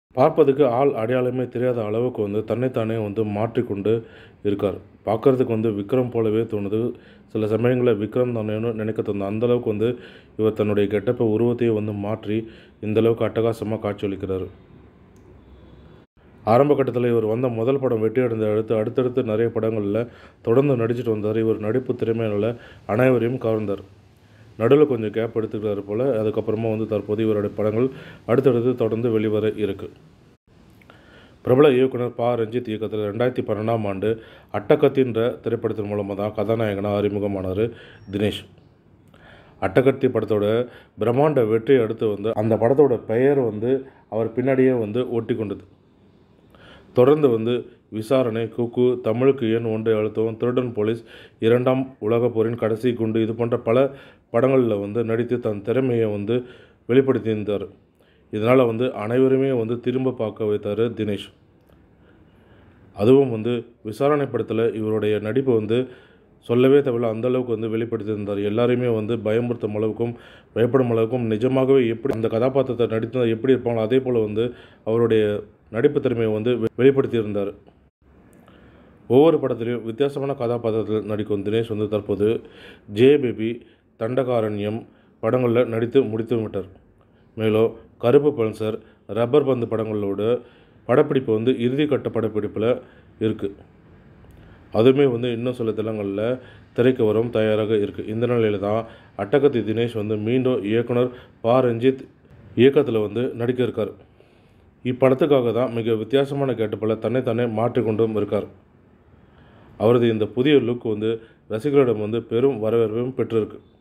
பார்ப்பதுக்கு ஆள் அடையாளமே தெரியாத அளவுக்கு வந்து தன்னைத்தானே வந்து மாற்றிக்கொண்டு இருக்கார் பார்க்கறதுக்கு வந்து விக்ரம் போலவே தோணுது சில சமயங்களில் விக்ரம் தானேன்னு நினைக்க தோணுது அந்த அளவுக்கு வந்து இவர் தன்னுடைய கெட்டப்பை உருவத்தையே வந்து மாற்றி இந்த அளவுக்கு அட்டகாசமாக காட்சியளிக்கிறார் ஆரம்ப கட்டத்தில் இவர் வந்த முதல் படம் வெற்றி அடைந்த அடுத்து அடுத்தடுத்து நிறைய படங்களில் தொடர்ந்து நடிச்சிட்டு வந்தார் இவர் நடிப்பு திறமையால் அனைவரையும் கவர்ந்தார் நடுவில் கொஞ்சம் கேப் எடுத்துக்கிறாரு போல் அதுக்கப்புறமா வந்து தற்போது இவருடைய படங்கள் அடுத்தடுத்து தொடர்ந்து வெளிவர இருக்குது பிரபல இயக்குனர் ப ரஞ்சித் இயக்கத்தில் ரெண்டாயிரத்தி பன்னெண்டாம் ஆண்டு அட்டகத்தின்ற திரைப்படத்தின் மூலமாக தான் கதாநாயகனாக அறிமுகமானார் தினேஷ் அட்டகத்தி படத்தோட பிரம்மாண்ட வெற்றியை அடுத்து வந்து அந்த படத்தோட பெயர் வந்து அவர் பின்னாடியே வந்து ஒட்டி கொண்டது தொடர்ந்து வந்து விசாரணை குக்கு தமிழுக்கு ஏன் ஒன்றை அழுத்தவும் திருடன் போலீஸ் இரண்டாம் உலகப் போரின் கடைசி குண்டு இது போன்ற பல படங்களில் வந்து நடித்து தன் திறமையை வந்து வெளிப்படுத்தியிருந்தார் இதனால் வந்து அனைவருமே வந்து திரும்ப பார்க்க வைத்தார் தினேஷ் அதுவும் வந்து விசாரணை படத்தில் இவருடைய நடிப்பு வந்து சொல்லவே தேவையில்ல அந்த அளவுக்கு வந்து வெளிப்படுத்தியிருந்தார் எல்லாரையுமே வந்து பயமுறுத்தும் அளவுக்கும் பயப்படும் அளவுக்கும் நிஜமாகவே எப்படி அந்த கதாபாத்திரத்தை நடித்தால் எப்படி இருப்பாங்களோ அதே போல் வந்து அவருடைய நடிப்பு திறமையை வந்து வெ- வெளிப்படுத்தியிருந்தார் ஒவ்வொரு படத்திலையும் வித்தியாசமான கதாபாத்திரத்தில் நடிக்கும் தினேஷ் வந்து தற்போது ஜே பேபி தண்டகாரண்யம் படங்களில் நடித்து முடித்து விட்டார் மேலும் கருப்பு பல்சர் ரப்பர் பந்து படங்களோட படப்பிடிப்பு வந்து இறுதிக்கட்ட படப்பிடிப்பில் இருக்குது அதுவுமே வந்து இன்னும் சில தளங்களில் திரைக்கு வரும் தயாராக இருக்குது இந்த நிலையில் தான் அட்டகத்தி தினேஷ் வந்து மீண்டும் இயக்குனர் ப ரஞ்சித் இயக்கத்தில் வந்து நடிக்க இருக்கார் இப்படத்துக்காக தான் மிக வித்தியாசமான கேட்டப்பில் தன்னைத்தானே மாற்றிக்கொண்டும் இருக்கார் அவரது இந்த புதிய லுக் வந்து ரசிகர்களிடம் வந்து பெரும் வரவேற்பையும் பெற்றிருக்கு